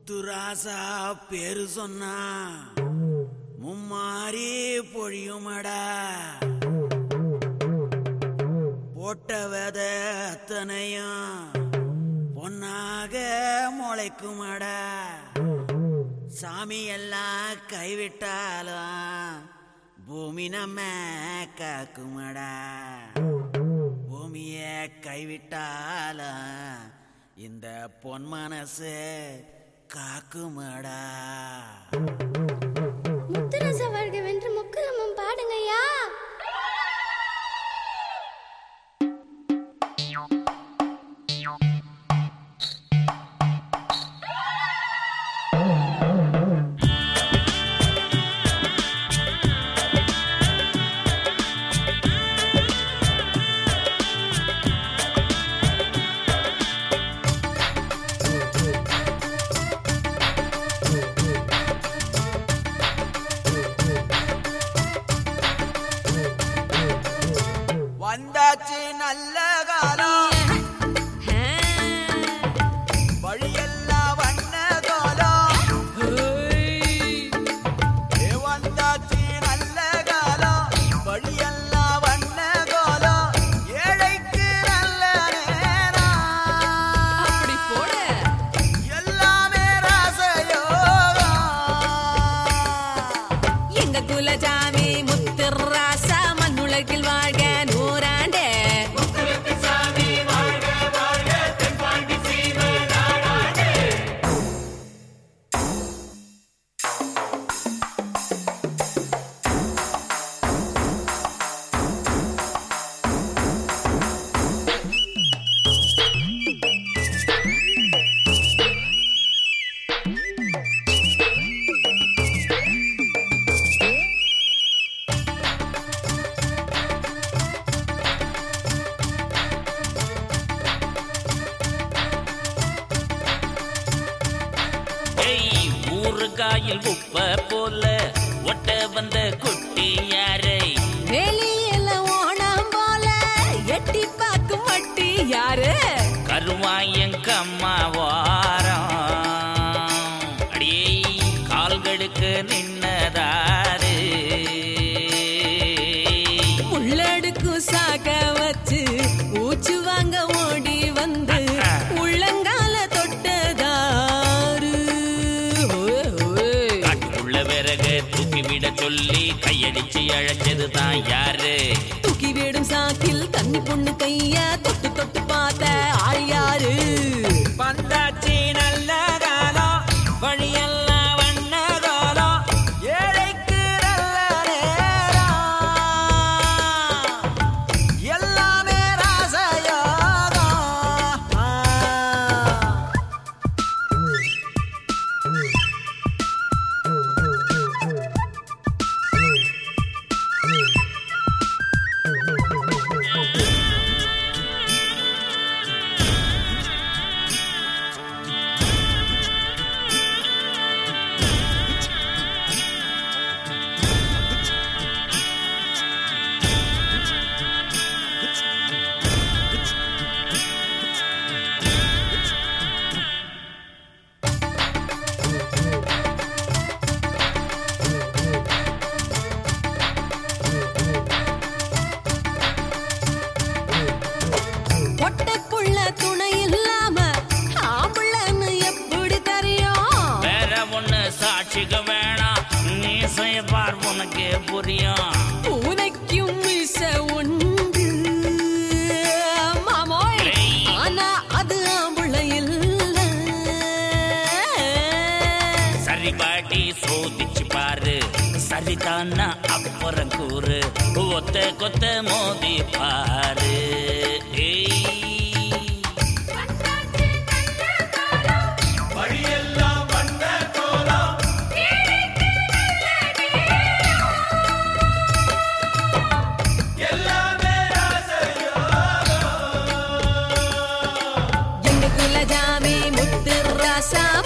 முத்துராசா பேரு சொன்னா மும்மாரி பொழியுமடா போட்ட வித அத்தனையும் பொன்னாக முளைக்குமடா சாமி எல்லாம் கைவிட்டாலும் பூமி நம்ம காக்குமடா பூமிய கைவிட்டாலும் இந்த பொன் மனசு காக்குமடா முத்துரச வாழ்க வென்று முக்குலமும் பாடுங்கய்யா வந்தாச்சு நல்ல காலம் வழியெல்லாம் வண்ண கோலம் ஏ வந்தாச்சு நல்ல காலம் வழியெல்லாம் வண்ண கோலம் ஏழைக்கு நல்ல நேரம் அப்படி போடு எல்லாமே ராசயோகம் எங்க குலஜாமி முத்துராசா மண்ணுலகில் வாழ்க நூறாண்டே ஏய் ஊறுகாயில் உப்ப போல ஒட்ட வந்த குட்டி யாரை வெளியில ஓணம் போல எட்டி பார்க்கும் மட்டி யாரு கருவாயங்கம்மா வாரம் அடியே கால்களுக்கு நின்னதாரு உள்ளடுக்கும் சாக்க வச்சு ஊச்சு வாங்க ஓடி வந்து உள்ளங்கால தொட்டதாரு ஓய், ஓய். காட்டுக்குள்ள விறகு தூக்கி விட சொல்லி கையடிச்சு அழைச்சது தான் யாரு தூக்கி விடும் சாக்கில் கன்னி பொண்ணு கைய தொட்டு தொட்டு பார்த்த ஆள் யாரு வந்தாச்சு நல்ல காலம் வழியெல்லாம் வண்ண கோலம் ஏழைக்கு நல்ல நேரம் எல்லாமே ராசயோகம் பொட்டக்குள்ள துணை இல்லாம ஆம்பளன்னு எப்படி தெரியும் வேற ஒண்ணு சாட்சிக வேணாம் நீ செய்வார் உனக்கு புரியும் பூனைக்கும் மீச உண்டு மாமோய் ஏய். ஆனா அது ஆம்பள இல்ல சரி பாட்டி சோதிச்சு பாரு சரிதானா அப்புறம் கூறு ஒத்த கொத்த மோதி பாரு ஏய் எங்க குலஜாமி முத்து ராசா